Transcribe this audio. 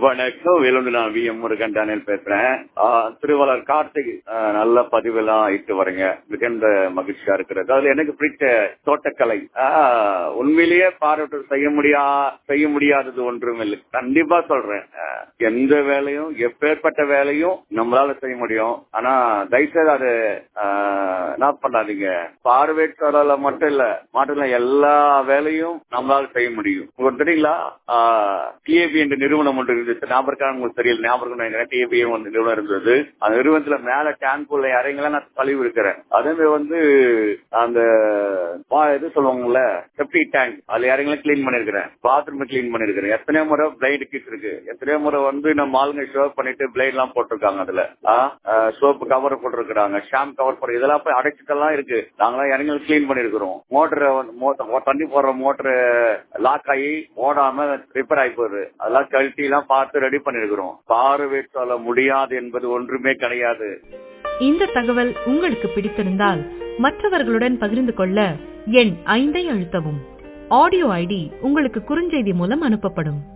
வணக்கம் வேலுண்டு நான் வி எம் முருகன் டேனியல் பேசுறேன் ஆஹ் திருவாளர் கார்த்திக் ஆஹ் நல்ல பதிவெல்லாம் இட்டு வரீங்க மிகுந்த மகிழ்ச்சியா இருக்கிறது அதுல எனக்கு பிடிச்ச தோட்டக்கலை ஆஹ் உண்மையிலேயே பார்வையிட்டு செய்ய முடியா செய்ய முடியாதது ஒன்றும் இல்லை கண்டிப்பா சொல்றேன் ஆஹ் எந்த வேலையும் எப்பேற்பட்ட வேலையும் நம்மளால செய்ய முடியும் ஆனா தயவுசெய்து அது ஆஹ் என்ன பண்ணாதீங்க பார்வையற்றால மட்டும் இல்ல மட்டும் இல்ல எல்லா வேலையும் நம்மளால செய்ய முடியும் உங்களுக்கு தெரியுங்களா டிஏபி என்ற நிறுவனம் ஒன்று இருந்துச்சு ஞாபகம் உங்களுக்கு தெரியல ஞாபகம் டிஏபி வந்து நிறுவனம் இருந்தது அந்த நிறுவனத்துல மேல டேங்க்குள்ள இறங்கலாம் நான் கழிவு இருக்கிறேன் அதே மாதிரி வந்து அந்த பா- இது சொல்லுவாங்கல்ல செப்டி டேங்க் அதுல இறங்கலாம் கிளீன் பண்ணிருக்கிறேன் பாத்ரூம் கிளீன் பண்ணிருக்கிறேன் எத்தனையோ முறை பிளைடு கிட் இருக்கு எத்தனையோ முறை வந்து நம்ம ஆளுங்க ஷோ பண்ணிட்டு பிளைட் எல்லாம் போட்டிருக்காங்க அதுல சோப்பு கவர் போட்டிருக்கிறாங்க ஷாம் கவர் போட்டு இதெல்லாம் போய் அடைச்சிட்டெல்லாம் இருக்கு நாங்களாம் இறங்கி கிளீன் பண்ணிருக்கிறோம் மோட்டரை தண்ணி போடுற மோட்டர் லாக் ஆகி ஓடாம ரிப்பேர் ஆகி போகுது அதெல்லாம் கழட்டி எல்லாம் பார்த்து ரெடி பண்ணிருக்கிறோம் பார்வையிட்டால முடியாது என்பது ஒன்றுமே கிடையாது இந்த தகவல் உங்களுக்கு பிடித்திருந்தால் மற்றவர்களுடன் பகிர்ந்து கொள்ள எண் ஐந்தை அழுத்தவும் ஆடியோ ஐடி உங்களுக்கு குறுஞ்செய்தி மூலம் அனுப்பப்படும்